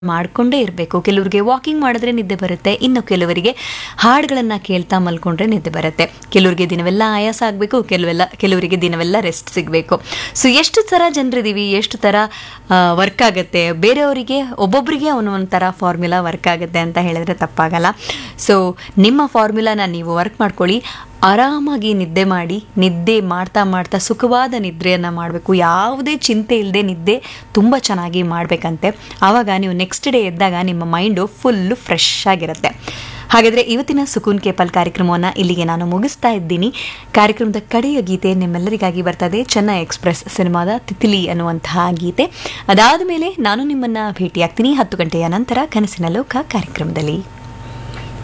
ಮಾಡಿಕೊಂಡೇ ಇರಬೇಕು ಕೆಲವರಿಗೆ ವಾಕಿಂಗ್ ಮಾಡಿದ್ರೆ ನಿದ್ದೆ ಬರುತ್ತೆ ಇನ್ನು ಕೆಲವರಿಗೆ ಹಾಡುಗಳನ್ನು ಕೇಳ್ತಾ ಮಲ್ಕೊಂಡ್ರೆ ನಿದ್ದೆ ಬರುತ್ತೆ ಕೆಲವರಿಗೆ ದಿನವೆಲ್ಲ ಆಯಾಸ ಆಗಬೇಕು ಕೆಲವೆಲ್ಲ ಕೆಲವರಿಗೆ ದಿನವೆಲ್ಲ ರೆಸ್ಟ್ ಸಿಗಬೇಕು ಸೊ ಎಷ್ಟು ಥರ ಜನರಿದ್ದೀವಿ ಎಷ್ಟು ಥರ ವರ್ಕ್ ಆಗುತ್ತೆ ಬೇರೆಯವರಿಗೆ ಒಬ್ಬೊಬ್ಬರಿಗೆ ಒಂದೊಂದು ಥರ ಫಾರ್ಮುಲಾ ವರ್ಕ್ ಆಗುತ್ತೆ ಅಂತ ಹೇಳಿದ್ರೆ ತಪ್ಪಾಗಲ್ಲ ಸೊ ನಿಮ್ಮ ಫಾರ್ಮುಲಾನ ನೀವು ವರ್ಕ್ ಮಾಡ್ಕೊಳ್ಳಿ ಆರಾಮಾಗಿ ನಿದ್ದೆ ಮಾಡಿ ನಿದ್ದೆ ಮಾಡ್ತಾ ಮಾಡ್ತಾ ಸುಖವಾದ ನಿದ್ರೆಯನ್ನು ಮಾಡಬೇಕು ಯಾವುದೇ ಚಿಂತೆ ಇಲ್ಲದೆ ನಿದ್ದೆ ತುಂಬ ಚೆನ್ನಾಗಿ ಮಾಡಬೇಕಂತೆ ಆವಾಗ ನೀವು ನೆಕ್ಸ್ಟ್ ಡೇ ಎದ್ದಾಗ ನಿಮ್ಮ ಮೈಂಡು ಫುಲ್ಲು ಫ್ರೆಶ್ ಆಗಿರುತ್ತೆ ಹಾಗಾದರೆ ಇವತ್ತಿನ ಸುಕೂನ್ ಕೇಪಲ್ ಕಾರ್ಯಕ್ರಮವನ್ನು ಇಲ್ಲಿಗೆ ನಾನು ಮುಗಿಸ್ತಾ ಇದ್ದೀನಿ ಕಾರ್ಯಕ್ರಮದ ಕಡೆಯ ಗೀತೆ ನಿಮ್ಮೆಲ್ಲರಿಗಾಗಿ ಬರ್ತದೆ ಚೆನ್ನೈ ಎಕ್ಸ್ಪ್ರೆಸ್ ಸಿನಿಮಾದ ತಿತಿಲಿ ಅನ್ನುವಂತಹ ಗೀತೆ ಅದಾದ ಮೇಲೆ ನಾನು ನಿಮ್ಮನ್ನು ಭೇಟಿಯಾಗ್ತೀನಿ ಹತ್ತು ಗಂಟೆಯ ನಂತರ ಕನಸಿನ ಲೋಕ ಕಾರ್ಯಕ್ರಮದಲ್ಲಿ